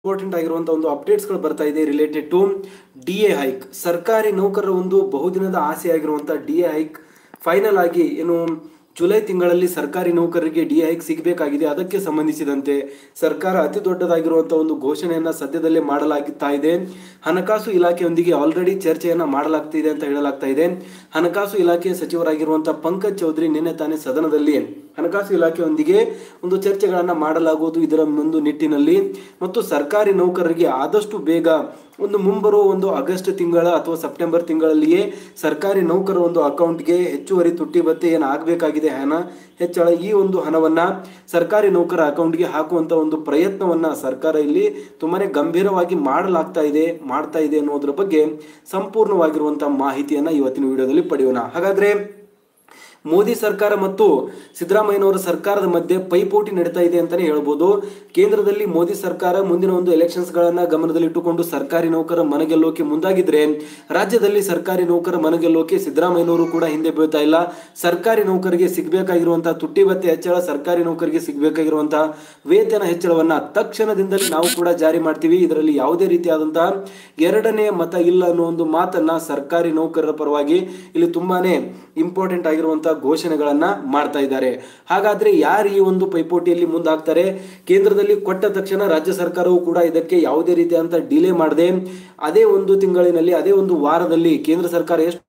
Important ಆಗಿರುವಂತಹ ಒಂದು ಅಪ್ಡೇಟ್ಸ್ಗಳು ಬರ್ತಾ ಇದೆ related to D A hike ಸರ್ಕಾರಿ ನೌಕರರ ಒಂದು ಬಹುದಿನದ ಆಸೆ ಆಗಿರುವಂತಹ ಡಿ ಎ ಹೈಕ್ ಫೈನಲ್ ಆಗಿ ಏನು ಜುಲೈ ತಿಂಗಳಲ್ಲಿ ಸರ್ಕಾರಿ ನೌಕರರಿಗೆ ಡಿ ಹೈಕ್ ಸಿಗಬೇಕಾಗಿದೆ ಅದಕ್ಕೆ ಸಂಬಂಧಿಸಿದಂತೆ ಸರ್ಕಾರ ಅತಿ ದೊಡ್ಡದಾಗಿರುವಂತಹ ಒಂದು ಘೋಷಣೆಯನ್ನ ಸದ್ಯದಲ್ಲೇ ಮಾಡಲಾಗುತ್ತಾ ಇದೆ ಹಣಕಾಸು ಇಲಾಖೆಯೊಂದಿಗೆ ಆಲ್ರೆಡಿ ಚರ್ಚೆಯನ್ನ ಮಾಡಲಾಗ್ತಿದೆ ಅಂತ ಹೇಳಲಾಗ್ತಾ ಇದೆ ಹಣಕಾಸು ಇಲಾಖೆಯ ಸಚಿವರಾಗಿರುವಂತಹ ಪಂಕಜ್ ಚೌಧರಿ ನಿನ್ನೆ ತಾನೇ ಸದನದಲ್ಲಿ ಹಣಕಾಸು ಇಲಾಖೆಯೊಂದಿಗೆ ಒಂದು ಚರ್ಚೆಗಳನ್ನ ಮಾಡಲಾಗುವುದು ಇದರ ಒಂದು ನಿಟ್ಟಿನಲ್ಲಿ ಮತ್ತು ಸರ್ಕಾರಿ ನೌಕರರಿಗೆ ಆದಷ್ಟು ಬೇಗ ಒಂದು ಮುಂಬರುವ ಒಂದು ಆಗಸ್ಟ್ ತಿಂಗಳ ಅಥವಾ ಸೆಪ್ಟೆಂಬರ್ ತಿಂಗಳಲ್ಲಿಯೇ ಸರ್ಕಾರಿ ನೌಕರರ ಒಂದು ಅಕೌಂಟ್ಗೆ ಹೆಚ್ಚುವರಿ ತುಟ್ಟಿ ಭತ್ಯೆ ಏನು ಆಗಬೇಕಾಗಿದೆ ಹಣ ಹೆಚ್ಚಳ ಈ ಒಂದು ಹಣವನ್ನ ಸರ್ಕಾರಿ ನೌಕರ ಅಕೌಂಟ್ಗೆ ಹಾಕುವಂತ ಒಂದು ಪ್ರಯತ್ನವನ್ನ ಸರ್ಕಾರ ಇಲ್ಲಿ ತುಂಬಾನೇ ಗಂಭೀರವಾಗಿ ಮಾಡಲಾಗ್ತಾ ಇದೆ ಮಾಡ್ತಾ ಇದೆ ಅನ್ನೋದ್ರ ಬಗ್ಗೆ ಸಂಪೂರ್ಣವಾಗಿರುವಂತಹ ಮಾಹಿತಿಯನ್ನ ಇವತ್ತಿನ ವಿಡಿಯೋದಲ್ಲಿ ಪಡೆಯೋಣ ಹಾಗಾದ್ರೆ ಮೋದಿ ಸರ್ಕಾರ ಮತ್ತು ಸಿದ್ದರಾಮಯ್ಯನವರ ಸರ್ಕಾರದ ಮಧ್ಯೆ ಪೈಪೋಟಿ ನಡೀತಾ ಇದೆ ಅಂತಾನೆ ಹೇಳ್ಬೋದು ಕೇಂದ್ರದಲ್ಲಿ ಮೋದಿ ಸರ್ಕಾರ ಮುಂದಿನ ಒಂದು ಎಲೆಕ್ಷನ್ಸ್ ಗಳನ್ನ ಗಮನದಲ್ಲಿಟ್ಟುಕೊಂಡು ಸರ್ಕಾರಿ ನೌಕರ ಮನಗೆಲ್ಲೋಕೆ ಮುಂದಾಗಿದ್ರೆ ರಾಜ್ಯದಲ್ಲಿ ಸರ್ಕಾರಿ ನೌಕರ ಮನಗೆಲ್ಲೋಕೆ ಸಿದ್ದರಾಮಯ್ಯನವರು ಕೂಡ ಹಿಂದೆ ಬೀಳ್ತಾ ಇಲ್ಲ ಸರ್ಕಾರಿ ನೌಕರಿಗೆ ಸಿಗಬೇಕಾಗಿರುವಂತಹ ತುಟ್ಟಿ ಭತ್ಯೆ ಹೆಚ್ಚಳ ಸರ್ಕಾರಿ ನೌಕರಿಗೆ ಸಿಗಬೇಕಾಗಿರುವಂತಹ ವೇತನ ಹೆಚ್ಚಳವನ್ನ ತಕ್ಷಣದಿಂದಲೇ ನಾವು ಕೂಡ ಜಾರಿ ಮಾಡ್ತೀವಿ ಇದರಲ್ಲಿ ಯಾವುದೇ ರೀತಿಯಾದಂತಹ ಎರಡನೇ ಮತ ಇಲ್ಲ ಅನ್ನೋ ಒಂದು ಮಾತನ್ನ ಸರ್ಕಾರಿ ನೌಕರರ ಪರವಾಗಿ ಇಲ್ಲಿ ತುಂಬಾನೇ ಇಂಪಾರ್ಟೆಂಟ್ ಆಗಿರುವಂತಹ ಘೋಷಣೆಗಳನ್ನ ಮಾಡ್ತಾ ಇದ್ದಾರೆ ಹಾಗಾದ್ರೆ ಯಾರು ಈ ಒಂದು ಪೈಪೋಟಿಯಲ್ಲಿ ಮುಂದಾಗ್ತಾರೆ ಕೇಂದ್ರದಲ್ಲಿ ಕೊಟ್ಟ ತಕ್ಷಣ ರಾಜ್ಯ ಸರ್ಕಾರವು ಕೂಡ ಇದಕ್ಕೆ ಯಾವುದೇ ರೀತಿಯಾದಂತಹ ಡಿಲೇ ಮಾಡದೆ ಅದೇ ಒಂದು ತಿಂಗಳಿನಲ್ಲಿ ಅದೇ ಒಂದು ವಾರದಲ್ಲಿ ಕೇಂದ್ರ ಸರ್ಕಾರ ಎಷ್ಟು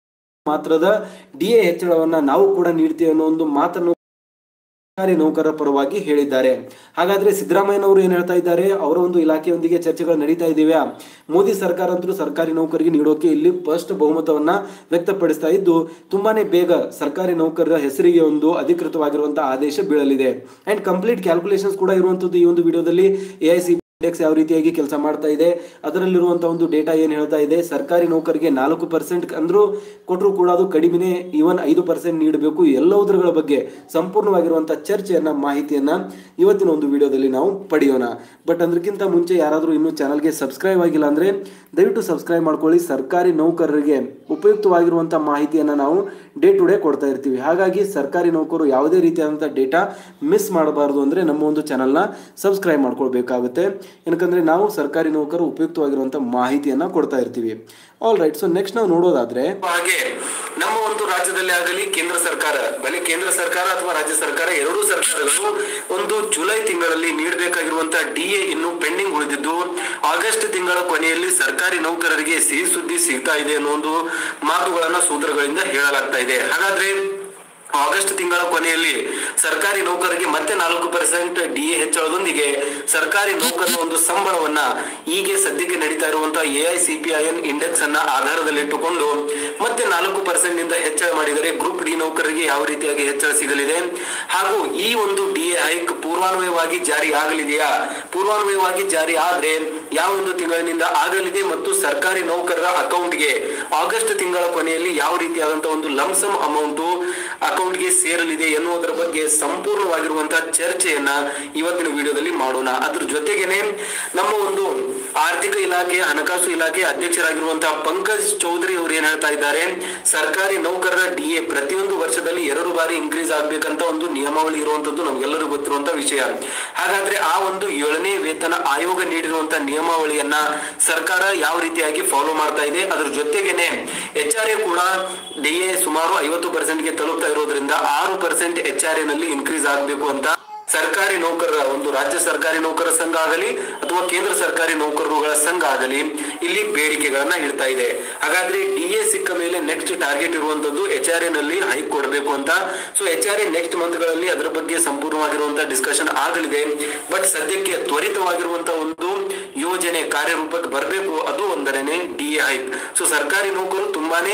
ಮಾತ್ರದ ಡಿ ಎ ಹೆಚ್ಚಳವನ್ನ ನಾವು ಕೂಡ ನೀಡ್ತೀವಿ ಅನ್ನೋ ಒಂದು ಮಾತನ್ನು ಸರ್ಕಾರಿ ನೌಕರರ ಪರವಾಗಿ ಹೇಳಿದ್ದಾರೆ ಹಾಗಾದ್ರೆ ಸಿದ್ದರಾಮಯ್ಯನವರು ಏನ್ ಹೇಳ್ತಾ ಇದ್ದಾರೆ ಅವರ ಒಂದು ಇಲಾಖೆಯೊಂದಿಗೆ ಚರ್ಚೆಗಳು ನಡೀತಾ ಇದೆಯಾ ಮೋದಿ ಸರ್ಕಾರ ಅಂತೂ ಸರ್ಕಾರಿ ನೌಕರಿಗೆ ನೀಡೋಕೆ ಇಲ್ಲಿ ಫಸ್ಟ್ ಬಹುಮತವನ್ನ ವ್ಯಕ್ತಪಡಿಸ್ತಾ ಇದ್ದು ತುಂಬಾನೇ ಬೇಗ ಸರ್ಕಾರಿ ನೌಕರರ ಹೆಸರಿಗೆ ಒಂದು ಅಧಿಕೃತವಾಗಿರುವಂತಹ ಆದೇಶ ಬೀಳಲಿದೆ ಅಂಡ್ ಕಂಪ್ಲೀಟ್ ಕ್ಯಾಲ್ಕುಲೇಷನ್ಸ್ ಕೂಡ ಇರುವಂತದ್ದು ಈ ಒಂದು ವಿಡಿಯೋದಲ್ಲಿ ಎ ಐ ಸಿ ಇಂಡೆಕ್ಸ್ ಯಾವ ರೀತಿಯಾಗಿ ಕೆಲಸ ಮಾಡ್ತಾ ಇದೆ ಅದರಲ್ಲಿರುವಂತಹ ಒಂದು ಡೇಟಾ ಏನ್ ಹೇಳ್ತಾ ಇದೆ ಸರ್ಕಾರಿ ನೌಕರಿಗೆ ನಾಲ್ಕು ಪರ್ಸೆಂಟ್ ಅಂದ್ರೂ ಕೊಟ್ಟರು ಕೂಡ ಅದು ಕಡಿಮೆನೆ ಈವನ್ ಐದು ಪರ್ಸೆಂಟ್ ನೀಡಬೇಕು ಎಲ್ಲವುದರ ಬಗ್ಗೆ ಸಂಪೂರ್ಣವಾಗಿರುವಂತಹ ಚರ್ಚೆಯನ್ನ ಮಾಹಿತಿಯನ್ನ ಇವತ್ತಿನ ಒಂದು ವಿಡಿಯೋದಲ್ಲಿ ನಾವು ಪಡೆಯೋಣ ಬಟ್ ಅದಕ್ಕಿಂತ ಮುಂಚೆ ಯಾರಾದರೂ ಇನ್ನೂ ಚಾನಲ್ಗೆ ಸಬ್ಸ್ಕ್ರೈಬ್ ಆಗಿಲ್ಲ ಅಂದ್ರೆ ದಯವಿಟ್ಟು ಸಬ್ಸ್ಕ್ರೈಬ್ ಮಾಡ್ಕೊಳ್ಳಿ ಸರ್ಕಾರಿ ನೌಕರರಿಗೆ ಉಪಯುಕ್ತವಾಗಿರುವಂತಹ ಮಾಹಿತಿಯನ್ನ ನಾವು ಡೇ ಟು ಡೇ ಕೊಡ್ತಾ ಇರ್ತೀವಿ ಹಾಗಾಗಿ ಸರ್ಕಾರಿ ನೌಕರು ಯಾವುದೇ ರೀತಿಯಾದಂತಹ ಡೇಟಾ ಮಿಸ್ ಮಾಡಬಾರದು ಅಂದ್ರೆ ನಮ್ಮ ಒಂದು ಚಾನಲ್ನ ಸಬ್ಸ್ಕ್ರೈಬ್ ಮಾಡ್ಕೊಳ್ಬೇಕಾಗುತ್ತೆ ಏನಕ್ಕಂದ್ರೆ ನಾವು ಸರ್ಕಾರಿ ನೌಕರು ಉಪಯುಕ್ತವಾಗಿರುವಂತಹ ಮಾಹಿತಿಯನ್ನ ಕೊಡ್ತಾ ಇರ್ತೀವಿ ಆಲ್ ರೈಟ್ ಸೊ ನೆಕ್ಸ್ಟ್ ನಾವು ನೋಡೋದಾದ್ರೆ ಹಾಗೆ ನಮ್ಮ ಒಂದು ರಾಜ್ಯದಲ್ಲಿ ಆಗಲಿ ಕೇಂದ್ರ ಸರ್ಕಾರ ಬಲಿ ಕೇಂದ್ರ ಸರ್ಕಾರ ಅಥವಾ ರಾಜ್ಯ ಸರ್ಕಾರ ಎರಡೂ ಸರ್ಕಾರಗಳು ಒಂದು ಜುಲೈ ತಿಂಗಳಲ್ಲಿ ನೀಡಬೇಕಾಗಿರುವಂತಹ ಡಿ ಎ ಇನ್ನು ಪೆಂಡಿಂಗ್ ಉಳಿದಿದ್ದು ಆಗಸ್ಟ್ ತಿಂಗಳ ಕೊನೆಯಲ್ಲಿ ಸರ್ಕಾರಿ ನೌಕರರಿಗೆ ಸಿಹಿ ಸುದ್ದಿ ಸಿಗ್ತಾ ಇದೆ ಅನ್ನೋ ಒಂದು ಮಾತುಗಳನ್ನ ಸೂತ್ರಗಳಿಂದ ಹೇಳಲಾಗ್ತಾ ಇದೆ ಹಾಗಾದ್ರೆ ಆಗಸ್ಟ್ ತಿಂಗಳ ಕೊನೆಯಲ್ಲಿ ಸರ್ಕಾರಿ ನೌಕರರಿಗೆ ಮತ್ತೆ ನಾಲ್ಕು ಪರ್ಸೆಂಟ್ ಡಿ ಎ ಹೆಚ್ಚಳದೊಂದಿಗೆ ಸರ್ಕಾರಿ ನೌಕರರ ಒಂದು ಸಂಬಳವನ್ನ ಹೀಗೆ ಸದ್ಯಕ್ಕೆ ನಡೀತಾ ಇರುವಂತಹ A I C P I N index ಅನ್ನ ಆಧಾರದಲ್ಲಿಟ್ಟುಕೊಂಡು ಮತ್ತೆ ನಾಲ್ಕು ಪರ್ಸೆಂಟ್ ನಿಂದ ಹೆಚ್ಚಳ ಮಾಡಿದರೆ ಗ್ರೂಪ್ ಡಿ ನೌಕರರಿಗೆ ಯಾವ ರೀತಿಯಾಗಿ ಹೆಚ್ಚಳ ಸಿಗಲಿದೆ ಹಾಗೂ ಈ ಒಂದು ಡಿ ಎ ಹೈಕ್ ಪೂರ್ವಾನ್ವಯವಾಗಿ ಜಾರಿ ಆಗಲಿದೆಯಾ ಪೂರ್ವಾನ್ವಯವಾಗಿ ಜಾರಿ ಆದ್ರೆ ಯಾವ ಒಂದು ತಿಂಗಳಿನಿಂದ ಆಗಲಿದೆ ಮತ್ತು ಸರ್ಕಾರಿ ನೌಕರರ ಅಕೌಂಟ್ಗೆ ಆಗಸ್ಟ್ ತಿಂಗಳ ಕೊನೆಯಲ್ಲಿ ಯಾವ ರೀತಿಯಾದಂತಹ ಒಂದು ಲಂಸಮ್ ಅಮೌಂಟ್ ಅಕೌಂಟ್ಗೆ ಸೇರಲಿದೆ ಎನ್ನುವುದರ ಬಗ್ಗೆ ಸಂಪೂರ್ಣವಾಗಿರುವಂತಹ ಚರ್ಚೆಯನ್ನ ಇವತ್ತಿನ ವಿಡಿಯೋದಲ್ಲಿ ಮಾಡೋಣ ಅದ್ರ ಜೊತೆಗೇನೆ ನಮ್ಮ ಒಂದು ಆರ್ಥಿಕ ಇಲಾಖೆ ಹಣಕಾಸು ಇಲಾಖೆ ಅಧ್ಯಕ್ಷರಾಗಿರುವಂತಹ ಪಂಕಜ್ ಚೌಧರಿ ಅವರು ಏನ್ ಹೇಳ್ತಾ ಇದ್ದಾರೆ ಸರ್ಕಾರಿ ನೌಕರರ ಡಿ ಎ ಪ್ರತಿಯೊಂದು ವರ್ಷದಲ್ಲಿ ಎರಡು ಬಾರಿ ಇನ್ಕ್ರೀಸ್ ಆಗ್ಬೇಕಂತ ಒಂದು ನಿಯಮಾವಳಿ ಇರುವಂತದ್ದು ನಮ್ಗೆಲ್ಲರಿಗೂ ಗೊತ್ತಿರುವಂತಹ ವಿಷಯ ಹಾಗಾದ್ರೆ ಆ ಒಂದು ಏಳನೇ ವೇತನ ಆಯೋಗ ನೀಡಿರುವಂತಹ ನಿಯಮಾವಳಿಯನ್ನ ಸರ್ಕಾರ ಯಾವ ರೀತಿಯಾಗಿ ಫಾಲೋ ಮಾಡ್ತಾ ಇದೆ ಅದ್ರ ಜೊತೆಗೇನೆ ಎಚ್ ಆರ್ ಎ ಕೂಡ ಡಿ ಎ ಸುಮಾರು ಐವತ್ತು ಪರ್ಸೆಂಟ್ ಗೆ ತಲುಪ್ತಾ ಇರೋದ್ರಿಂದ ಆರು ಪರ್ಸೆಂಟ್ ಎಚ್ ಆರ್ ಎ ನಲ್ಲಿ ಇನ್ಕ್ರೀಸ್ ಆಗಬೇಕು ಅಂತ ಸರ್ಕಾರಿ ನೌಕರರ ಒಂದು ರಾಜ್ಯ ಸರ್ಕಾರಿ ನೌಕರರ ಸಂಘ ಆಗಲಿ ಅಥವಾ ಕೇಂದ್ರ ಸರ್ಕಾರಿ ನೌಕರರುಗಳ ಸಂಘ ಆಗಲಿ ಇಲ್ಲಿ ಬೇಡಿಕೆಗಳನ್ನ ಇಡ್ತಾ ಇದೆ ಹಾಗಾದ್ರೆ ಡಿ ಎ ಸಿಕ್ಕ ಮೇಲೆ ನೆಕ್ಸ್ಟ್ ಟಾರ್ಗೆಟ್ ಇರುವಂತದ್ದು ಎಚ್ ಆರ್ ಎ ನಲ್ಲಿ ಹೈಕ್ ಕೊಡಬೇಕು ಅಂತ so H R A next month ಗಳಲ್ಲಿ ಅದರ ಬಗ್ಗೆ ಸಂಪೂರ್ಣವಾಗಿರುವಂತಹ ಡಿಸ್ಕಷನ್ ಆಗಲಿದೆ ಬಟ್ ಸದ್ಯಕ್ಕೆ ತ್ವರಿತವಾಗಿರುವಂತಹ ಒಂದು ಯೋಜನೆ ಕಾರ್ಯರೂಪಕ್ಕೆ ಬರಬೇಕು ಅದು ಒಂದರೇನೆ ಡಿ ಎ ಹೈಕ್ ಸೊ ಸರ್ಕಾರಿ ನೌಕರು ತುಂಬಾನೇ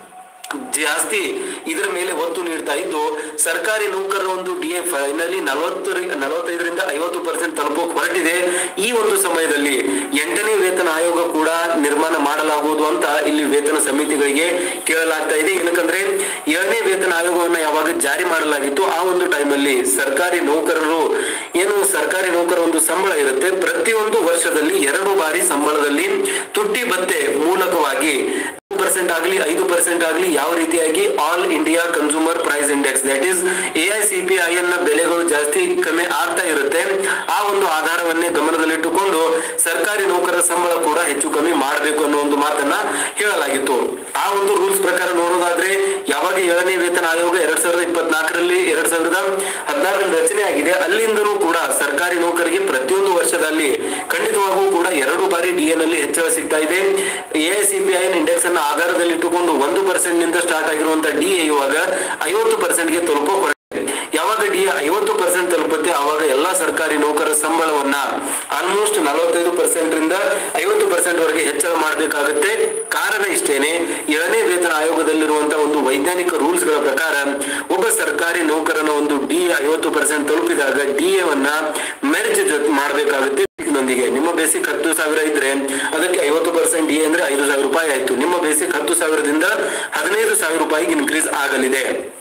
ಜಾಸ್ತಿ ಇದರ ಮೇಲೆ ಒತ್ತು ನೀಡ್ತಾ ಇದ್ದು ಸರ್ಕಾರಿ ನೌಕರರ ಒಂದು ಡಿ ಎ ಫೈನಲಿ ನಲವತ್ತು ನಲವತ್ತೈದರಿಂದ ಐವತ್ತು ಪರ್ಸೆಂಟ್ ತಲುಪೋಕೆ ಹೊರಟಿದೆ ಈ ಒಂದು ಸಮಯದಲ್ಲಿ ಎಂಟನೇ ವೇತನ ಆಯೋಗ ಕೂಡ ನಿರ್ಮಾಣ ಮಾಡಲಾಗುವುದು ಅಂತ ಇಲ್ಲಿ ವೇತನ ಸಮಿತಿಗಳಿಗೆ ಕೇಳಲಾಗ್ತಾ ಇದೆ ಏನಕ್ಕಂದ್ರೆ ಏಳನೇ ವೇತನ ಆಯೋಗವನ್ನ ಯಾವಾಗ ಜಾರಿ ಮಾಡಲಾಗಿತ್ತು ಆ ಒಂದು ಟೈಮಲ್ಲಿ ಸರ್ಕಾರಿ ನೌಕರರು ಏನು ಸರ್ಕಾರಿ ನೌಕರ ಒಂದು ಸಂಬಳ ಇರುತ್ತೆ ಪ್ರತಿಯೊಂದು ವರ್ಷದಲ್ಲಿ ಎರಡು ಬಾರಿ ಸಂಬಳದಲ್ಲಿ ತುಟ್ಟಿ ಭತ್ತೆ ಮೂಲಕವಾಗಿ ಪರ್ಸೆಂಟ್ ಆಗಲಿ ಐದು ಪರ್ಸೆಂಟ್ ಆಗಲಿ ಯಾವ ರೀತಿಯಾಗಿ all India consumer price index that is A I C P I ನ ಬೆಲೆಗಳು ಜಾಸ್ತಿ ಕಮ್ಮಿ ಆಗ್ತಾ ಇರುತ್ತೆ ಆ ಒಂದು ಆಧಾರವನ್ನೇ ಗಮನದಲ್ಲಿಟ್ಟುಕೊಂಡು ಸರ್ಕಾರಿ ನೌಕರರ ಸಂಬಳ ಕೂಡ ಹೆಚ್ಚು ಕಮ್ಮಿ ಮಾಡಬೇಕು ಅನ್ನೋ ಒಂದು ಮಾತನ್ನ ಹೇಳಲಾಗಿತ್ತು ಆ ಒಂದು ರೂಲ್ಸ್ ಪ್ರಕಾರ ನೋಡೋದಾದ್ರೆ ಯಾವಾಗ ಏಳನೇ ವೇತನ ಆಯೋಗ ಎರಡ್ ಸಾವಿರದ ಇಪ್ಪತ್ನಾಲ್ಕರಲ್ಲಿ ಎರಡ್ ಸಾವಿರದ ಹದಿನಾರರಲ್ಲಿ ರಚನೆ ಆಗಿದೆ ಅಲ್ಲಿಂದಲೂ ಕೂಡ ಸರ್ಕಾರಿ ನೌಕರಿಗೆ ಪ್ರತಿಯೊಂದು ವರ್ಷದಲ್ಲಿ ಖಂಡಿತವಾಗೂ ಕೂಡ ಎರಡು ಬಾರಿ ಡಿ ನಲ್ಲಿ ಹೆಚ್ಚಳ ಸಿಗ್ತಾ ಇದೆ ಎಐಸಿಪಿಐ ಇಂಡೆಕ್ಸ್ ಅನ್ನ ಆಧಾರದಲ್ಲಿಟ್ಟುಕೊಂಡು ಒಂದು ಪರ್ಸೆಂಟ್ ನಿಂದ ಸ್ಟಾರ್ಟ್ ಆಗಿರುವಂತಹ ಡಿ ಇವಾಗ ಐವತ್ತು ಪರ್ಸೆಂಟ್ ಗೆ ತಲುಪೋ ಹೊರಟಿದೆ. ಯಾವಾಗ ಡಿ ಐವತ್ತು ಪರ್ಸೆಂಟ್ ತಲುಪುತ್ತೆ ಆವಾಗ ಎಲ್ಲಾ ಸರ್ಕಾರಿ ನೌಕರರ ಸಂಬಳವನ್ನ ಆಲ್ಮೋಸ್ಟ್ ನಲವತ್ತೈದು ಪರ್ಸೆಂಟ್ ರಿಂದ ಐವತ್ತು ಪರ್ಸೆಂಟ್ ವರೆಗೆ ಹೆಚ್ಚಳ ಮಾಡಬೇಕಾಗುತ್ತೆ ಕಾರಣ ಇಷ್ಟೇನೆ ಏಳನೇ ವೇತನ ಆಯೋಗದಲ್ಲಿರುವಂತಹ ಒಂದು ವೈಜ್ಞಾನಿಕ ರೂಲ್ಸ್ ಗಳ ಪ್ರಕಾರ ಒಬ್ಬ ಸರ್ಕಾರಿ ನೌಕರನ ಒಂದು ಡಿ ಐವತ್ತು ಪರ್ಸೆಂಟ್ ತಲುಪಿದಾಗ ಡಿ ವನ್ನ ಮೆರ್ಜ್ ಜೊತೆ ಮಾಡಬೇಕಾಗುತ್ತೆ ನೊಂದಿಗೆ ನಿಮ್ಮ ಬೇಸಿಕ್ ಹತ್ತು ಸಾವಿರ ಇದ್ರೆ ಅದಕ್ಕೆ ಐವತ್ತು ಪರ್ಸೆಂಟ್ ಡಿ ಅಂದ್ರೆ ಐದು ಸಾವಿರ ರೂಪಾಯಿ ಆಯ್ತು ನಿಮ್ಮ ಬೇಸಿಕ್ ಹತ್ತು ಸಾವಿರದಿಂದ ಹದಿನೈದು ಸಾವಿರ ರೂಪಾಯಿಗೆ ಇನ್ಕ್ರೀಸ್ ಆಗಲಿದೆ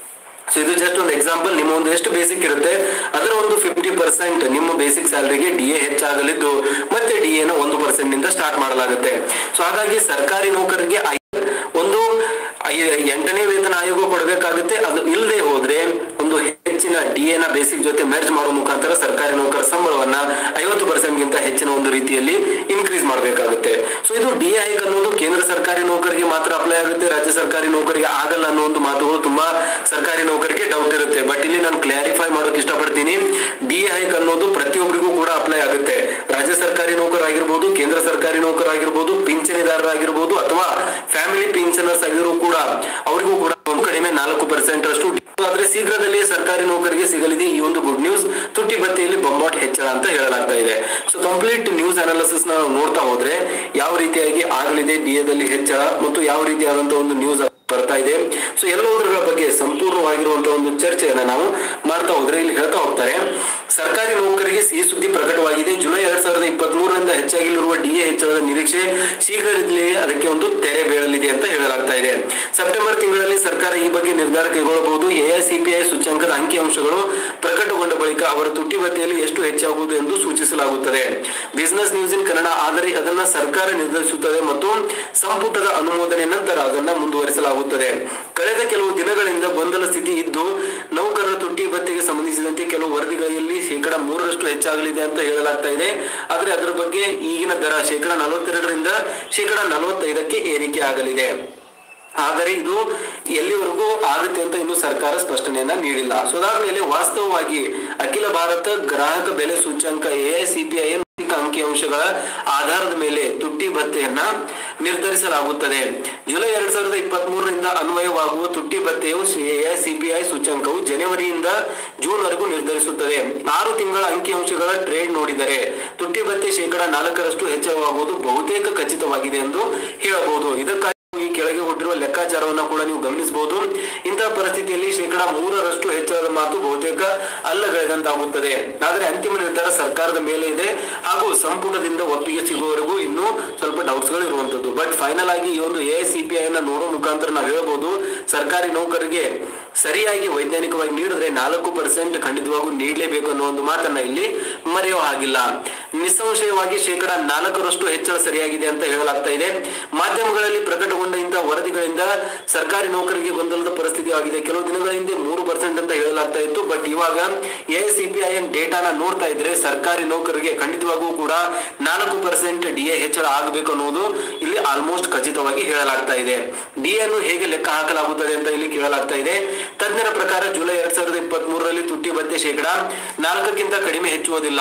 ಸೊ ಇದು ಜಸ್ಟ್ ಒಂದು ಎಕ್ಸಾಂಪಲ್ ನಿಮ್ಮ ಒಂದು ಎಷ್ಟು ಬೇಸಿಕ್ ಇರುತ್ತೆ ಅದರ ಒಂದು ಫಿಫ್ಟಿ ಪರ್ಸೆಂಟ್ ನಿಮ್ಮ ಬೇಸಿಕ್ ಸ್ಯಾಲರಿಗೆ ಡಿ ಎ ಹೆಚ್ಚಾಗಲಿದ್ದು ಮತ್ತೆ ಡಿ ಎನ ಒಂದು ಪರ್ಸೆಂಟ್ ನಿಂದ ಸ್ಟಾರ್ಟ್ ಮಾಡಲಾಗುತ್ತೆ ಸೊ ಹಾಗಾಗಿ ಸರ್ಕಾರಿ ನೌಕರರಿಗೆ ಐ- ಒಂದು ಐ- ಎಂಟನೇ ವೇತನ ಆಯೋಗ ಕೊಡಬೇಕಾಗುತ್ತೆ ಅದು ಇಲ್ಲದೆ ಹೋದ್ರೆ ಒಂದು ಹೆಚ್ಚಿನ ಡಿ ಎನ ಬೇಸಿಕ್ ಜೊತೆ ಮೆರ್ಜ್ ಮಾಡುವ ಮುಖಾಂತರ ಸರ್ಕಾರಿ ನೌಕರ ಸಂಬಳವನ್ನ ಐವತ್ತು ಪರ್ಸೆಂಟ್ ಗಿಂತ ಹೆಚ್ಚಿನ ಒಂದು ರೀತಿಯಲ್ಲಿ ಇನ್ಕ್ರೀಸ್ ಮಾಡಬೇಕಾಗುತ್ತೆ ಸೊ ಇದು ಡಿ ಹೈಕ್ ಅನ್ನೋದು ಕೇಂದ್ರ ಸರ್ಕಾರಿ ನೌಕರಿಗೆ ಮಾತ್ರ ಅಪ್ಲೈ ಆಗುತ್ತೆ ರಾಜ್ಯ ಸರ್ಕಾರಿ ನೌಕರಿಗೆ ಆಗಲ್ಲ ಅನ್ನೋ ಒಂದು ಮಾತುಗಳು ತುಂಬಾ ಸರ್ಕಾರಿ ನೌಕರಿಗೆ ಡೌಟ್ ಇರುತ್ತೆ ಬಟ್ ಇಲ್ಲಿ ನಾನು ಕ್ಲಾರಿಫೈ ಮಾಡೋಕೆ ಇಷ್ಟಪಡ್ತೀನಿ ಡಿ ಹೈಕ್ ಅನ್ನೋದು ಪ್ರತಿಯೊಬ್ಬರಿಗೂ ಕೂಡ ಅಪ್ಲೈ ಆಗುತ್ತೆ ರಾಜ್ಯ ಸರ್ಕಾರಿ ನೌಕರಾಗಿರ್ಬೋದು ಕೇಂದ್ರ ಸರ್ಕಾರಿ ನೌಕರಾಗಿರ್ಬೋದು ಪಿಂಚಣಿದಾರರಾಗಿರ್ಬೋದು ಅಥವಾ ಫ್ಯಾಮಿಲಿ ಪಿಂಚನರ್ಸ್ ಆಗಿರೋ ಕೂಡ ಅವರಿಗೂ ಕೂಡ ಒಂದು ಕಡಿಮೆ ನಾಲ್ಕು ಪರ್ಸೆಂಟ್ ಅಷ್ಟು ಆದ್ರೆ ಶೀಘ್ರದಲ್ಲೇ ಸರ್ಕಾರಿ ನೌಕರಿಗೆ ಸಿಗಲಿದೆ ಈ ಒಂದು ಗುಡ್ ನ್ಯೂಸ್ ತುಟ್ಟಿ ಭತ್ಯೆಯಲ್ಲಿ ಬೊಂಬಾಟ್ ಹೆಚ್ಚಳ ಅಂತ ಹೇಳಲಾಗ್ತಾ ಇದೆ ಸೊ ಕಂಪ್ಲೀಟ್ ನ್ಯೂಸ್ ಅನಾಲಿಸಿಸ್ ನಾವು ನೋಡ್ತಾ ಹೋದ್ರೆ ಯಾವ ರೀತಿಯಾಗಿ ಆಗಲಿದೆ ಡಿ ಎದಲ್ಲಿ ಹೆಚ್ಚಳ ಮತ್ತು ಯಾವ ರೀತಿಯಾದಂತಹ ಒಂದು ನ್ಯೂಸ್ ಬರ್ತಾ ಇದೆ ಸೊ ಎಲ್ಲವುದರ ಬಗ್ಗೆ ಸಂಪೂರ್ಣವಾಗಿರುವಂತಹ ಒಂದು ಚರ್ಚೆಯನ್ನ ನಾವು ಮಾಡ್ತಾ ಹೋದ್ರೆ ಇಲ್ಲಿ ಹೇಳ್ತಾ ಹೋಗ್ತಾರೆ ಸರ್ಕಾರಿ ನೌಕರಿಗೆ ಸಿಹಿ ಸುದ್ದಿ ಪ್ರಕಟವಾಗಿದೆ ಜುಲೈ ಎರಡ್ ಸಾವಿರದ ಇಪ್ಪತ್ತ್ ಮೂರರಿಂದ ಹೆಚ್ಚಾಗಿರುವ ಡಿಎ ಹೆಚ್ಚಳದ ನಿರೀಕ್ಷೆ ಶೀಘ್ರದಲ್ಲೇ ಅದಕ್ಕೆ ಒಂದು ತೆರೆ ಬೀಳಲಿದೆ ಅಂತ ಹೇಳಲಾಗ್ತಾ ಇದೆ ಸೆಪ್ಟೆಂಬರ್ ತಿಂಗಳಲ್ಲಿ ಸರ್ಕಾರ ಈ ಬಗ್ಗೆ ನಿರ್ಧಾರ ಕೈಗೊಳ್ಳಬಹುದು ಎಐಸಿಪಿಐ ಸೂಚ್ಯಂಕದ ಅಂಕಿಅಂಶಗಳು ಪ್ರಕಟಗೊಂಡ ಬಳಿಕ ಅವರ ತುಟ್ಟಿ ಭತ್ಯೆಯಲ್ಲಿ ಎಷ್ಟು ಹೆಚ್ಚಾಗುವುದು ಎಂದು ಸೂಚಿಸಲಾಗುತ್ತದೆ ಬಿಸಿನೆಸ್ ನ್ಯೂಸ್ ಇನ್ ಕನ್ನಡ ಆದರೆ ಅದನ್ನ ಸರ್ಕಾರ ನಿರ್ಧರಿಸುತ್ತದೆ ಮತ್ತು ಸಂಪುಟದ ಅನುಮೋದನೆ ನಂತರ ಅದನ್ನ ಮುಂದುವರಿಸಲಾಗುತ್ತದೆ ಕಳೆದ ಕೆಲವು ದಿನಗಳಿಂದ ಗೊಂದಲ ಸ್ಥಿತಿ ಇದ್ದು ನೌಕರರ ತುಟ್ಟಿ ಭತ್ಯೆಗೆ ಸಂಬಂಧಿಸಿದಂತೆ ಕೆಲವು ವರದಿಗಳಲ್ಲಿ ಶೇಕಡ ಮೂರರಷ್ಟು ಹೆಚ್ಚಾಗಲಿದೆ ಅಂತ ಹೇಳಲಾಗ್ತಾ ಇದೆ ಆದ್ರೆ ಅದರ ಬಗ್ಗೆ ಈಗಿನ ದರ ಶೇಕಡ ನಲವತ್ತೆರಡರಿಂದ ಶೇಕಡ ನಲವತ್ತೈದಕ್ಕೆ ಏರಿಕೆ ಆಗಲಿದೆ ಆದರೆ ಇದು ಎಲ್ಲಿವರೆಗೂ ಆಗುತ್ತೆ ಅಂತ ಇನ್ನು ಸರ್ಕಾರ ಸ್ಪಷ್ಟನೆಯನ್ನ ನೀಡಿಲ್ಲ ಸೊ ಅದಾದ್ಮೇಲೆ ವಾಸ್ತವವಾಗಿ ಅಖಿಲ ಭಾರತ ಗ್ರಾಹಕ ಬೆಲೆ ಸೂಚ್ಯಂಕ ಎಐಸಿಪಿಐ ಅಂಕಿಅಂಶಗಳ ಆಧಾರದ ಮೇಲೆ ತುಟ್ಟಿ ಭತ್ಯೆಯನ್ನ ನಿರ್ಧರಿಸಲಾಗುತ್ತದೆ ಜುಲೈ ಎರಡ್ ಸಾವಿರದ ಇಪ್ಪತ್ತ್ ಮೂರರಿಂದ ಅನ್ವಯವಾಗುವ ತುಟ್ಟಿ ಭತ್ಯೆಯು ಎಐಸಿಪಿಐ ಸೂಚ್ಯಂಕವು ಜನವರಿಯಿಂದ ಜೂನ್ ವರೆಗೂ ನಿರ್ಧರಿಸುತ್ತದೆ ಆರು ತಿಂಗಳ ಅಂಕಿಅಂಶಗಳ ಟ್ರೇಡ್ ನೋಡಿದರೆ ತುಟ್ಟಿ ಭತ್ಯೆ ಶೇಕಡ ನಾಲ್ಕರಷ್ಟು ಹೆಚ್ಚಳವಾಗುವುದು ಬಹುತೇಕ ಖಚಿತವಾಗಿದೆ ಎಂದು ಹೇಳಬಹುದು ಇದಕ್ಕಾಗಿ ಈ ಕೆಳಗೆ ಕೊಟ್ಟಿರುವ ಲೆಕ್ಕಾಚಾರವನ್ನ ಕೂಡ ನೀವು ಗಮನಿಸಬಹುದು ಇಂತಹ ಪರಿಸ್ಥಿತಿಯಲ್ಲಿ ಶೇಕಡ ಮೂರರಷ್ಟು ಹೆಚ್ಚಳದ ಮಾತು ಬಹುತೇಕ ಅಲ್ಲಗಳೆದಂತಾಗುತ್ತದೆ ಆದರೆ ಅಂತಿಮ ನಿರ್ಧಾರ ಸರ್ಕಾರದ ಮೇಲೆ ಇದೆ ಹಾಗೂ ಸಂಪುಟದಿಂದ ಒಪ್ಪಿಗೆ ಸಿಗುವವರೆಗೂ ಇನ್ನೂ ಸ್ವಲ್ಪ ಡೌಟ್ಸ್ ಗಳು ಇರುವಂತದ್ದು ಬಟ್ ಫೈನಲ್ ಆಗಿ ಈ ಒಂದು ಎಐಸಿಪಿಐ ಅನ್ನ ನೋಡೋ ಮುಖಾಂತರ ನಾವು ಹೇಳ್ಬೋದು ಸರ್ಕಾರಿ ನೌಕರರಿಗೆ ಸರಿಯಾಗಿ ವೈಜ್ಞಾನಿಕವಾಗಿ ನೀಡಿದ್ರೆ ನಾಲ್ಕು ಪರ್ಸೆಂಟ್ ಖಂಡಿತವಾಗೂ ನೀಡಲೇಬೇಕು ಅನ್ನೋ ಒಂದು ಮಾತನ್ನ ಇಲ್ಲಿ ಮರೆಯೋ ಹಾಗಿಲ್ಲ ನಿಸ್ಸಂಶಯವಾಗಿ ಶೇಕಡ ನಾಲ್ಕರಷ್ಟು ಹೆಚ್ಚಳ ಸರಿಯಾಗಿದೆ ಅಂತ ಹೇಳಲಾಗ್ತಾ ಇದೆ ಮಾಧ್ಯಮಗಳಲ್ಲಿ ಪ್ರಕಟಗೊಂಡ ಇಂತಹ ವರದಿಗಳಿಂದ ಸರ್ಕಾರಿ ನೌಕರಿಗೆ ಗೊಂದಲದ ಪರಿಸ್ಥಿತಿ ಆಗಿದೆ ಕೆಲವು ದಿನಗಳ ಹಿಂದೆ ಮೂರು ಪರ್ಸೆಂಟ್ ಅಂತ ಹೇಳಲಾಗ್ತಾ ಇತ್ತು ಬಟ್ ಇವಾಗ ಎಸಿಪಿಐ ಡೇಟಾನ ನೋಡ್ತಾ ಇದ್ರೆ ಸರ್ಕಾರಿ ನೌಕರಿಗೆ ಖಂಡಿತವಾಗೂ ಕೂಡ ನಾಲ್ಕು ಪರ್ಸೆಂಟ್ ಡಿಎ ಹೆಚ್ಚಳ ಆಗಬೇಕು ಅನ್ನೋದು ಇಲ್ಲಿ ಆಲ್ಮೋಸ್ಟ್ ಖಚಿತವಾಗಿ ಹೇಳಲಾಗ್ತಾ ಇದೆ ಡಿ ಅನ್ನು ಹೇಗೆ ಲೆಕ್ಕ ಹಾಕಲಾಗುತ್ತದೆ ಅಂತ ಇಲ್ಲಿ ಕೇಳಲಾಗ್ತಾ ಇದೆ ತಜ್ಞರ ಪ್ರಕಾರ ಜುಲೈ ಎರಡ್ ಸಾವಿರದ ಇಪ್ಪತ್ತ್ ಮೂರರಲ್ಲಿ ತುಟ್ಟಿ ಭತ್ಯೆ ಶೇಕಡ ನಾಲ್ಕಕ್ಕಿಂತ ಕಡಿಮೆ ಹೆಚ್ಚುವುದಿಲ್ಲ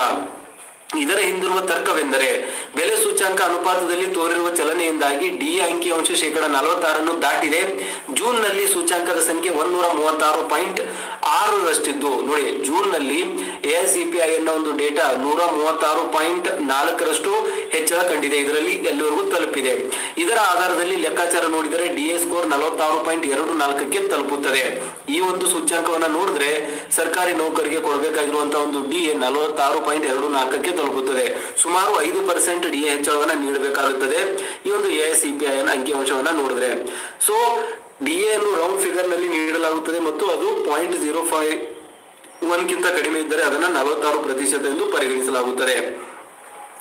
ಇದರ ಹಿಂದಿರುವ ತರ್ಕವೆಂದರೆ ಬೆಲೆ ಸೂಚ್ಯಾಂಕ ಅನುಪಾತದಲ್ಲಿ ತೋರಿರುವ ಚಲನೆಯಿಂದಾಗಿ ಡಿ ಅಂಕಿಅಂಶ ಶೇಕಡ ನಲವತ್ತಾರನ್ನು ದಾಟಿದೆ ಜೂನ್ ನಲ್ಲಿ ಸೂಚ್ಯಾಂಕದ ಸಂಖ್ಯೆ ಒಂದೂರ ಮೂವತ್ತಾರು ಪಾಯಿಂಟ್ ಆರರಷ್ಟಿದ್ದು ನೋಡಿ ಜೂನ್ ನಲ್ಲಿ ಎಐಸಿಪಿಐ ಎನ್ನ ಒಂದು ಡೇಟಾ ನೂರ ಮೂವತ್ತಾರು ಪಾಯಿಂಟ್ ನಾಲ್ಕರಷ್ಟು ಹೆಚ್ಚಳ ಕಂಡಿದೆ ಇದರಲ್ಲಿ ಎಲ್ಲಿವರೆಗೂ ತಲುಪಿದೆ ಇದರ ಆಧಾರದಲ್ಲಿ ಲೆಕ್ಕಾಚಾರ ನೋಡಿದರೆ ಡಿಎ ಸ್ಕೋರ್ ನಲವತ್ತಾರು ಪಾಯಿಂಟ್ ಎರಡು ನಾಲ್ಕಕ್ಕೆ ತಲುಪುತ್ತದೆ ಈ ಒಂದು ಸೂಚ್ಯಾಂಕವನ್ನ ನೋಡಿದ್ರೆ ಸರ್ಕಾರಿ ನೌಕರಿಗೆ ಕೊಡಬೇಕಾಗಿರುವಂತಹ ಒಂದು ಡಿಎ ನಲವತ್ತಾರು ಪಾಯಿಂಟ್ ಎರಡು ನಾಲ್ಕಕ್ಕೆ ತಲುಪುತ್ತದೆ ಸುಮಾರು ಐದು ಪರ್ಸೆಂಟ್ ಡಿಎ ಹೆಚ್ಚಳವನ್ನ ನೀಡಬೇಕಾಗುತ್ತದೆ ಈ ಒಂದು ಎಐಸಿಪಿಐ ಅಂಕಿಅಂಶವನ್ನ ನೋಡಿದ್ರೆ ಸೊ ಡಿಎ ಅನ್ನು ರೌಂಡ್ ಫಿಗರ್ ನಲ್ಲಿ ನೀಡಲಾಗುತ್ತದೆ ಮತ್ತು ಅದು ಪಾಯಿಂಟ್ ಜೀರೋ ಫೈವ್ ಒನ್ ಗಿಂತ ಕಡಿಮೆ ಇದ್ದರೆ ಅದನ್ನ ನಲವತ್ತಾರು ಪ್ರತಿಶತ ಎಂದು ಪರಿಗಣಿಸಲಾಗುತ್ತದೆ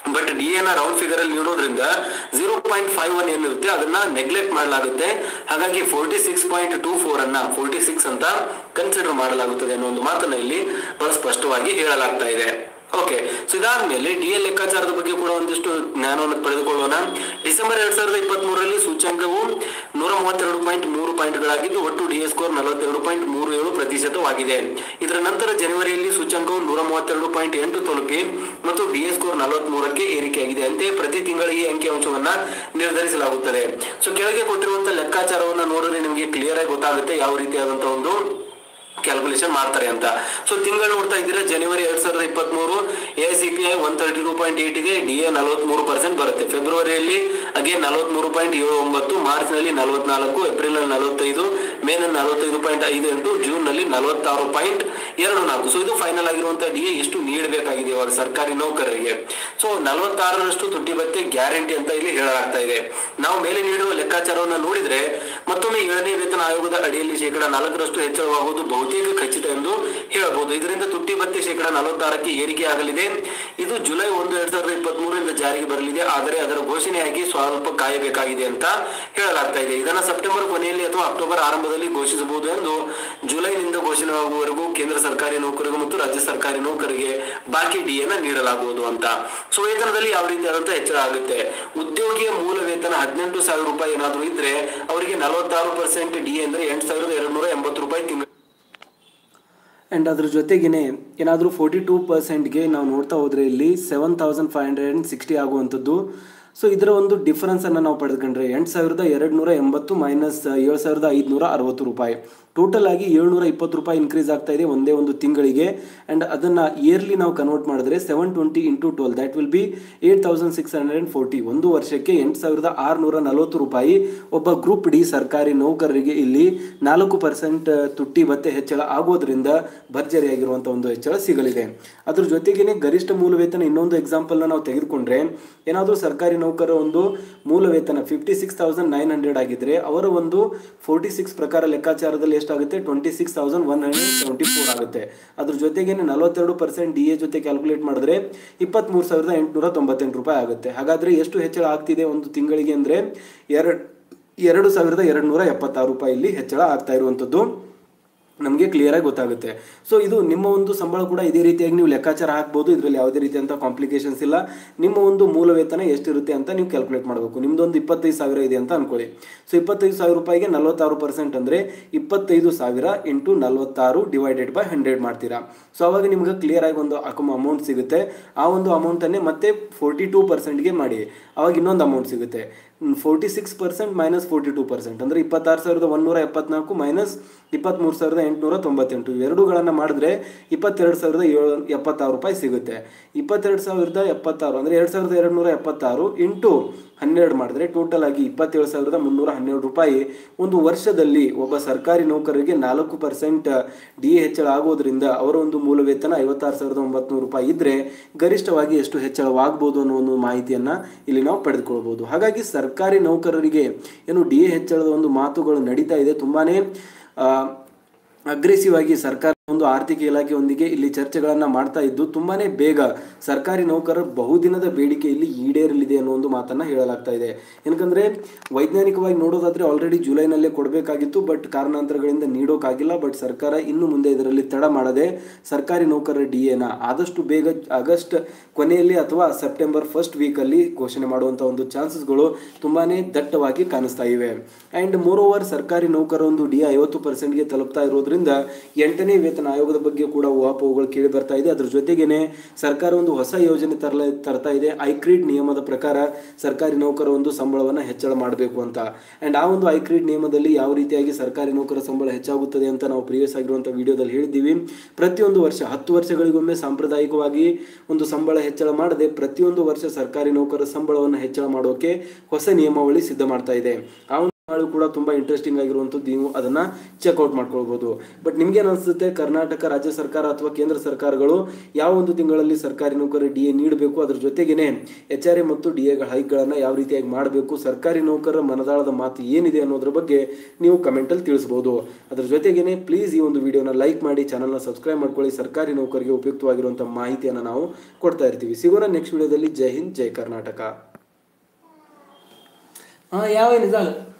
ಬಟ್ ಡಿ ಎನ ರೌಂಡ್ ಫಿಗರ್ ಅಲ್ಲಿ ನೀಡೋದ್ರಿಂದ ಜೀರೋ ಪಾಯಿಂಟ್ ಫೈವ್ ಒನ್ ಏನಿರುತ್ತೆ ಅದನ್ನ ನೆಗ್ಲೆಕ್ಟ್ ಮಾಡಲಾಗುತ್ತೆ ಹಾಗಾಗಿ forty six point two four ಅನ್ನ ಫೋರ್ಟಿ ಸಿಕ್ಸ್ ಅಂತ ಕನ್ಸಿಡರ್ ಮಾಡಲಾಗುತ್ತದೆ ಅನ್ನೋ ಒಂದು ಮಾತನ್ನ ಇಲ್ಲಿ ಬಹಳ ಸ್ಪಷ್ಟವಾಗಿ ಹೇಳಲಾಗ್ತಾ ಇದೆ ಓಕೆ ಸೊ ಇದಾದ್ಮೇಲೆ ಡಿ ಎಲ್ ಲೆಕ್ಕಾಚಾರದ ಬಗ್ಗೆ ಕೂಡ ಒಂದಿಷ್ಟು ಜ್ಞಾನವನ್ನು ಪಡೆದುಕೊಳ್ಳೋಣ ಡಿಸೆಂಬರ್ ಎರಡ್ ಸಾವಿರದ ಇಪ್ಪತ್ತ್ ಮೂರರಲ್ಲಿ ಸೂಚ್ಯಂಕವು ನೂರ ಮೂವತ್ತೆರಡು ಪಾಯಿಂಟ್ ಮೂರು ಪಾಯಿಂಟ್ಗಳಾಗಿದ್ದು ಒಟ್ಟು ಡಿ ಎಸ್ ಸ್ಕೋರ್ ನಲವತ್ತೆರಡು ಪಾಯಿಂಟ್ ಮೂರು ಏಳು ಪ್ರತಿಶತವಾಗಿದೆ ಇದರ ನಂತರ ಜನವರಿಯಲ್ಲಿ ಸೂಚ್ಯಂಕವು ನೂರ ಮೂವತ್ತೆರಡು ಪಾಯಿಂಟ್ ಎಂಟು ತಲುಪಿ ಮತ್ತು ಡಿ ಎಸ್ ಸ್ಕೋರ್ ನಲವತ್ಮೂರಕ್ಕೆ ಏರಿಕೆಯಾಗಿದೆ ಅಂತೆಯೇ ಪ್ರತಿ ತಿಂಗಳಿಗೆ ಈ ಅಂಕಿಅಂಶವನ್ನ ನಿರ್ಧರಿಸಲಾಗುತ್ತದೆ ಸೊ ಕೆಳಗೆ ಕೊಟ್ಟಿರುವಂತಹ ಲೆಕ್ಕಾಚಾರವನ್ನ ನೋಡಿದ್ರೆ ನಿಮಗೆ ಕ್ಲಿಯರ್ ಆಗಿ ಗೊತ್ತಾಗುತ್ತೆ ಯಾವ ರೀತಿಯಾದಂತಹ ಒಂದು ಕ್ಯಾಲ್ಕುಲೇಷನ್ ಮಾಡ್ತಾರೆ ಅಂತ ಸೊ ತಿಂಗಳು ನೋಡ್ತಾ ಇದ್ದೀರಾ ಜನವರಿ ಎರಡ್ ಸಾವಿರದ ಇಪ್ಪತ್ತ್ ಮೂರು A C P I one thirty two point eight ಇದೆ ಡಿ ಎ ನಲವತ್ಮೂರು ಪರ್ಸೆಂಟ್ ಬರುತ್ತೆ ಫೆಬ್ರವರಿಯಲ್ಲಿ ಅಗೇನ್ ನಲವತ್ಮೂರು ಪಾಯಿಂಟ್ ಏಳು ಒಂಬತ್ತು ಮಾರ್ಚ್ ನಲ್ಲಿ ನಲವತ್ನಾಲ್ಕು ಏಪ್ರಿಲ್ ನಲ್ಲಿ ನಲವತ್ತೈದು ಮೇ ನಲ್ಲಿ ನಲವತ್ತೈದು ಪಾಯಿಂಟ್ ಐದು ಎಂಟು ಜೂನ್ ನಲ್ಲಿ ನಲವತ್ತಾರು ಪಾಯಿಂಟ್ ಎರಡು ನಾಲ್ಕು ಸೊ ಇದು ಫೈನಲ್ ಆಗಿರುವಂತಹ ಡಿ ಎ ಎಷ್ಟು ನೀಡಬೇಕಾಗಿದೆ ಇವಾಗ ಸರ್ಕಾರಿ ನೌಕರರಿಗೆ ಸೊ ನಲವತ್ತಾರರಷ್ಟು ತುಟ್ಟಿ ಭತ್ಯೆ ಗ್ಯಾರಂಟಿ ಅಂತ ಇಲ್ಲಿ ಹೇಳಲಾಗ್ತಾ ಇದೆ ನಾವು ಮೇಲೆ ನೀಡುವ ಲೆಕ್ಕಾಚಾರವನ್ನು ನೋಡಿದ್ರೆ ಮತ್ತೊಮ್ಮೆ ಏಳನೇ ವೇತನ ಆಯೋಗದ ಅಡಿಯಲ್ಲಿ ಶೇಕಡ ನಾಲ್ಕರಷ್ಟು ಹೆಚ್ಚಳವಾಗುವುದು ಬಹುತೇಕ ಖಚಿತ ಎಂದು ಹೇಳಬಹುದು ಇದರಿಂದ ತುಟ್ಟಿ ಭತ್ಯೆ ಶೇಕಡ ನಲವತ್ತಾರಕ್ಕೆ ಏರಿಕೆ ಆಗಲಿದೆ ಇದು ಜುಲೈ ಒಂದು ಎರಡ್ ಸಾವಿರದ ಇಪ್ಪತ್ತ್ ಮೂರರಿಂದ ಜಾರಿಗೆ ಬರಲಿದೆ ಆದರೆ ಅದರ ಘೋಷಣೆಯಾಗಿ ಸ್ವಲ್ಪ ಕಾಯಬೇಕಾಗಿದೆ ಅಂತ ಹೇಳಲಾಗ್ತಾ ಇದೆ ಇದನ್ನ ಸೆಪ್ಟೆಂಬರ್ ಕೊನೆಯಲ್ಲಿ ಅಥವಾ ಅಕ್ಟೋಬರ್ ಆರಂಭದಲ್ಲಿ ಘೋಷಿಸಬಹುದು ಎಂದು ಜುಲೈನಿಂದ ಘೋಷಣೆ ಆಗುವವರೆಗೂ ಕೇಂದ್ರ ಸರ್ಕಾರಿ ನೌಕರರಿಗೆ ಮತ್ತು ರಾಜ್ಯ ಸರ್ಕಾರಿ ನೌಕರರಿಗೆ ಬಾಕಿ ಡಿ ಅನ್ನ ನೀಡಲಾಗುವುದು ಅಂತ ಸೊ ವೇತನದಲ್ಲಿ ಯಾವ ರೀತಿಯಾದಂತಹ ಹೆಚ್ಚಳ ಆಗುತ್ತೆ ಉದ್ಯೋಗಿಯ ಮೂಲ ವೇತನ ಹದಿನೆಂಟು ಸಾವಿರ ರೂಪಾಯಿ ಏನಾದರೂ ಇದ್ರೆ ಅವರಿಗೆ ನಲವತ್ತಾರು ಪರ್ಸೆಂಟ್ ಡಿ ಅಂದ್ರೆ ಎಂಟು ಸಾವಿರದ ಎರಡು ನೂರ ಎಂಬತ್ತು ರೂಪಾಯಿ ತಿಂಗಳು ಆ್ಯಂಡ್ ಅದ್ರ ಜೊತೆಗೇನೆ ಏನಾದರೂ ಫೋರ್ಟಿ ಟೂ ಪರ್ಸೆಂಟ್ಗೆ ನಾವು ನೋಡ್ತಾ ಹೋದರೆ ಇಲ್ಲಿ seven thousand five hundred and sixty ಆಗುವಂಥದ್ದು ಸೊ ಇದರ ಒಂದು ಡಿಫರೆನ್ಸನ್ನು ನಾವು ಪಡೆದುಕೊಂಡ್ರೆ ಎಂಟು ಸಾವಿರದ ಎರಡು ನೂರ ಎಂಬತ್ತು ಮೈನಸ್ ಏಳು ಸಾವಿರದ ಐದುನೂರ ಅರವತ್ತು ರೂಪಾಯಿ ಟೋಟಲ್ ಆಗಿ ಏಳ್ನೂರ ಇಪ್ಪತ್ತು ರೂಪಾಯಿ ಇನ್ಕ್ರೀಸ್ ಆಗ್ತಾ ಇದೆ ಒಂದೇ ಒಂದು ತಿಂಗಳಿಗೆ ಆ್ಯಂಡ್ ಅದನ್ನು ಇಯರ್ಲಿ ನಾವು ಕನ್ವರ್ಟ್ ಮಾಡಿದ್ರೆ seven twenty into twelve that will be eight thousand six hundred and forty ಒಂದು ವರ್ಷಕ್ಕೆ ಎಂಟು ಸಾವಿರದ ಆರುನೂರ ನಲವತ್ತು ರೂಪಾಯಿ ಒಬ್ಬ ಗ್ರೂಪ್ ಡಿ ಸರ್ಕಾರಿ ನೌಕರರಿಗೆ ಇಲ್ಲಿ ನಾಲ್ಕು ಪರ್ಸೆಂಟ್ ತುಟ್ಟಿ ಭತ್ಯೆ ಹೆಚ್ಚಳ ಆಗೋದ್ರಿಂದ ಭರ್ಜರಿಯಾಗಿರುವಂಥ ಒಂದು ಹೆಚ್ಚಳ ಸಿಗಲಿದೆ ಅದ್ರ ಜೊತೆಗೇನೆ ಗರಿಷ್ಠ ಮೂಲ ವೇತನ ಇನ್ನೊಂದು ಎಕ್ಸಾಂಪಲ್ನ ನಾವು ತೆಗೆದುಕೊಂಡ್ರೆ ಏನಾದರೂ ಸರ್ಕಾರಿ ನೌಕರ ಒಂದು ಮೂಲ ವೇತನ fifty six thousand nine hundred ಆಗಿದ್ರೆ ಅವರ ಒಂದು ಫೋರ್ಟಿ ಸಿಕ್ಸ್ ಪ್ರಕಾರ ಲೆಕ್ಕಾಚಾರದಲ್ಲಿ ಎಷ್ಟಾಗುತ್ತೆ twenty six thousand one hundred seventy four ಆಗುತ್ತೆ ಅದ್ರ ಜೊತೆಗೇನೆ ನಲವತ್ತೆರಡು ಪರ್ಸೆಂಟ್ ಡಿ ಎ ಜೊತೆ ಕ್ಯಾಲ್ಕುಲೇಟ್ ಮಾಡಿದ್ರೆ ಇಪ್ಪತ್ತ್ಮೂರು ಸಾವಿರದ ಎಂಟುನೂರ ತೊಂಬತ್ತೆಂಟು ರೂಪಾಯಿ ಆಗುತ್ತೆ ಹಾಗಾದರೆ ಎಷ್ಟು ಹೆಚ್ಚಳ ಆಗ್ತಿದೆ ಒಂದು ತಿಂಗಳಿಗೆ ಅಂದರೆ ಎರಡು ಎರಡು ಸಾವಿರದ ಎರಡು ನೂರ ಎಪ್ಪತ್ತಾರು ರೂಪಾಯಿ ಇಲ್ಲಿ ಹೆಚ್ಚಳ ಆಗ್ತಾ ಇರುವಂಥದ್ದು ನಮಗೆ ಕ್ಲಿಯರಾಗಿ ಗೊತ್ತಾಗುತ್ತೆ ಸೊ ಇದು ನಿಮ್ಮ ಒಂದು ಸಂಬಳ ಕೂಡ ಇದೇ ರೀತಿಯಾಗಿ ನೀವು ಲೆಕ್ಕಾಚಾರ ಹಾಕ್ಬೋದು ಇದರಲ್ಲಿ ಯಾವುದೇ ರೀತಿಯಂಥ ಕಾಂಪ್ಲಿಕೇಶನ್ಸ್ ಇಲ್ಲ ನಿಮ್ಮ ಒಂದು ಮೂಲ ವೇತನ ಎಷ್ಟಿರುತ್ತೆ ಅಂತ ನೀವು ಕ್ಯಾಲ್ಕುಲೇಟ್ ಮಾಡಬೇಕು ನಿಮ್ದೊಂದು ಇಪ್ಪತ್ತೈದು ಸಾವಿರ ಇದೆ ಅಂತ ಅನ್ಕೊಳ್ಳಿ ಸೊ ಇಪ್ಪತ್ತೈದು ಸಾವಿರ ರೂಪಾಯಿಗೆ ನಲವತ್ತಾರು ಪರ್ಸೆಂಟ್ ಅಂದರೆ ಇಪ್ಪತ್ತೈದು ಸಾವಿರ ಇಂಟು ನಲವತ್ತಾರು ಡಿವೈಡೆಡ್ ಬೈ ಹಂಡ್ರೆಡ್ ಮಾಡ್ತೀರಾ ಸೊ ಅವಾಗ ನಿಮ್ಗೆ ಕ್ಲಿಯರ್ ಆಗಿ ಒಂದು ಅಮೌಂಟ್ ಸಿಗುತ್ತೆ ಆ ಒಂದು ಅಮೌಂಟನ್ನೇ ಮತ್ತೆ ಫೋರ್ಟಿ ಟೂ ಪರ್ಸೆಂಟ್ಗೆ ಮಾಡಿ ಅವಾಗ ಇನ್ನೊಂದು ಅಮೌಂಟ್ ಸಿಗುತ್ತೆ forty six percent minus forty two percent ಅಂದರೆ ಇಪ್ಪತ್ತಾರು ಸಾವಿರದ ಒಂದೂರ ಎಪ್ಪತ್ನಾಲ್ಕು ಮೈನಸ್ ಇಪ್ಪತ್ತ್ಮೂರು ಸಾವಿರದ ಎಂಟುನೂರ ತೊಂಬತ್ತೆಂಟು ಎರಡುಗಳನ್ನು ಮಾಡಿದ್ರೆ ಇಪ್ಪತ್ತೆರಡು ಸಾವಿರದ ಏಳು ಎಪ್ಪತ್ತಾರು ರೂಪಾಯಿ ಸಿಗುತ್ತೆ ಇಪ್ಪತ್ತೆರಡು ಸಾವಿರದ ಎಪ್ಪತ್ತಾರು ಅಂದರೆ ಎರಡು ಸಾವಿರದ ಎರಡು ನೂರ ಎಪ್ಪತ್ತಾರು ಇಂಟು ಹನ್ನೆರಡು ಮಾಡಿದ್ರೆ ಟೋಟಲ್ ಆಗಿ ಇಪ್ಪತ್ತೇಳು ಸಾವಿರದ ಮುನ್ನೂರ ಹನ್ನೆರಡು ರೂಪಾಯಿ ಒಂದು ವರ್ಷದಲ್ಲಿ ಒಬ್ಬ ಸರ್ಕಾರಿ ನೌಕರರಿಗೆ ನಾಲ್ಕು ಪರ್ಸೆಂಟ್ ಡಿ ಎ ಹೆಚ್ಚಳ ಆಗೋದ್ರಿಂದ ಅವರ ಒಂದು ಮೂಲ ವೇತನ ಐವತ್ತಾರು ಸಾವಿರದ ಒಂಬತ್ನೂರು ರೂಪಾಯಿ ಇದ್ದರೆ ಗರಿಷ್ಠವಾಗಿ ಎಷ್ಟು ಹೆಚ್ಚಳವಾಗ್ಬೋದು ಅನ್ನೋ ಒಂದು ಮಾಹಿತಿಯನ್ನು ಇಲ್ಲಿ ನಾವು ಪಡೆದುಕೊಳ್ಬೋದು ಹಾಗಾಗಿ ಸರ್ಕಾರಿ ನೌಕರರಿಗೆ ಏನು ಡಿ ಎ ಹೆಚ್ಚಳದ ಒಂದು ಮಾತುಗಳು ನಡೀತಾ ಇದೆ ತುಂಬಾ ಅಗ್ರೆಸಿವ್ ಆಗಿ ಸರ್ಕಾರ ಒಂದು ಆರ್ಥಿಕ ಇಲಾಖೆಯೊಂದಿಗೆ ಇಲ್ಲಿ ಚರ್ಚೆಗಳನ್ನು ಮಾಡ್ತಾ ಇದ್ದು ತುಂಬಾನೇ ಬೇಗ ಸರ್ಕಾರಿ ನೌಕರರ ಬಹುದಿನದ ಬೇಡಿಕೆ ಇಲ್ಲಿ ಈಡೇರಲಿದೆ ಅನ್ನೋ ಒಂದು ಮಾತನ್ನ ಹೇಳಲಾಗ್ತಾ ಇದೆ ಏನಕಂದ್ರೆ ವೈಜ್ಞಾನಿಕವಾಗಿ ನೋಡೋದಾದ್ರೆ ಆಲ್ರೆಡಿ ಜುಲೈನಲ್ಲೇ ಕೊಡಬೇಕಾಗಿತ್ತು ಬಟ್ ಕಾರಣಾಂತರಗಳಿಂದ ನೀಡೋಕ್ಕಾಗಿಲ್ಲ ಬಟ್ ಸರ್ಕಾರ ಇನ್ನು ಮುಂದೆ ಇದರಲ್ಲಿ ತಡ ಮಾಡದೆ ಸರ್ಕಾರಿ ನೌಕರರ ಡಿ ಎನ ಆದಷ್ಟು ಬೇಗ ಆಗಸ್ಟ್ ಕೊನೆಯಲ್ಲಿ ಅಥವಾ ಸೆಪ್ಟೆಂಬರ್ ಫಸ್ಟ್ ವೀಕಲ್ಲಿ ಘೋಷಣೆ ಮಾಡುವಂಥ ಒಂದು ಚಾನ್ಸಸ್ಗಳು ತುಂಬಾನೇ ದಟ್ಟವಾಗಿ ಕಾಣಿಸ್ತಾ ಇವೆ ಆ್ಯಂಡ್ ಮೋರ್ ಓವರ್ ಸರ್ಕಾರಿ ನೌಕರ ಒಂದು ಡಿ ಐವತ್ತು ಪರ್ಸೆಂಟ್ಗೆ ತಲುಪ್ತಾ ಇರೋದ್ರಿಂದ ಎಂಟನೇ ವೇತನ ಆಯೋಗದ ಬಗ್ಗೆ ಕೂಡ ಊಹಾಪೋಹಗಳು ಕೇಳಿ ಬರ್ತಾ ಇದೆ ಅದ್ರ ಜೊತೆಗೇನೆ ಸರ್ಕಾರ ಒಂದು ಹೊಸ ಯೋಜನೆ ತರಲ ತರ್ತಾ ಇದೆ ಐಕ್ರೀಡ್ ನಿಯಮದ ಪ್ರಕಾರ ಸರ್ಕಾರಿ ನೌಕರ ಒಂದು ಸಂಬಳವನ್ನು ಹೆಚ್ಚಳ ಮಾಡಬೇಕು ಅಂತ ಆ್ಯಂಡ್ ಆ ಒಂದು ಐಕ್ರೀಡ್ ನಿಯಮದಲ್ಲಿ ಯಾವ ರೀತಿಯಾಗಿ ಸರ್ಕಾರಿ ನೌಕರ ಸಂಬಳ ಹೆಚ್ಚಾಗುತ್ತದೆ ಅಂತ ನಾವು ಪ್ರಿವಿಯಸ್ ಆಗಿರುವಂಥ ವಿಡಿಯೋದಲ್ಲಿ ಹೇಳಿದ್ದೀವಿ ಪ್ರತಿಯೊಂದು ವರ್ಷ ಹತ್ತು ವರ್ಷಗಳಿಗೊಮ್ಮೆ ಸಾಂಪ್ರದಾಯಿಕವಾಗಿ ಒಂದು ಸಂಬಳ ಹೆಚ್ಚಳ ಮಾಡದೆ ಪ್ರತಿಯೊಂದು ವರ್ಷ ಸರ್ಕಾರಿ ನೌಕರ ಸಂಬಳವನ್ನು ಹೆಚ್ಚಳ ಮಾಡೋಕೆ ಹೊಸ ನಿಯಮಾವಳಿ ಸಿದ್ಧ ಮಾಡ್ತಾ ಇದೆ ಆ ಒಂದು ಹಾಳು ಕೂಡ ತುಂಬ ಇಂಟ್ರೆಸ್ಟಿಂಗ್ ಆಗಿರುವಂಥದ್ದು ನೀವು ಅದನ್ನು ಚೆಕ್ಔಟ್ ಮಾಡ್ಕೊಳ್ಬೋದು ಬಟ್ ನಿಮ್ಗೇನು ಅನಿಸುತ್ತೆ ಕರ್ನಾಟಕ ರಾಜ್ಯ ಸರ್ಕಾರ ಅಥವಾ ಕೇಂದ್ರ ಸರ್ಕಾರಗಳು ಯಾವ ಒಂದು ತಿಂಗಳಲ್ಲಿ ಸರ್ಕಾರಿ ನೌಕರರು ಡಿ ಎ ನೀಡಬೇಕು ಅದ್ರ ಜೊತೆಗೇನೆ ಎಚ್ ಆರ್ ಎ ಮತ್ತು ಡಿ ಎ ಹೈಕ್ಗಳನ್ನು ಯಾವ ರೀತಿಯಾಗಿ ಮಾಡಬೇಕು ಸರ್ಕಾರಿ ನೌಕರರ ಮನದಾಳದ ಮಾತು ಏನಿದೆ ಅನ್ನೋದ್ರ ಬಗ್ಗೆ ನೀವು ಕಮೆಂಟಲ್ಲಿ ತಿಳಿಸ್ಬೋದು ಅದ್ರ ಜೊತೆಗೇನೆ ಪ್ಲೀಸ್ ಈ ಒಂದು ವಿಡಿಯೋನ ಲೈಕ್ ಮಾಡಿ ಚಾನಲ್ನ ಸಬ್ಸ್ಕ್ರೈಬ್ ಮಾಡ್ಕೊಳ್ಳಿ ಸರ್ಕಾರಿ ನೌಕರಿಗೆ ಉಪಯುಕ್ತವಾಗಿರುವಂಥ ಮಾಹಿತಿಯನ್ನು ನಾವು ಕೊಡ್ತಾ ಇರ್ತೀವಿ ಸಿಗೋಣ ನೆಕ್ಸ್ಟ್ ವಿಡಿಯೋದಲ್ಲಿ ಜೈ ಹಿಂದ್ ಜೈ ಕರ್ನಾಟಕ ಹಾಂ ಯಾವ ಏನು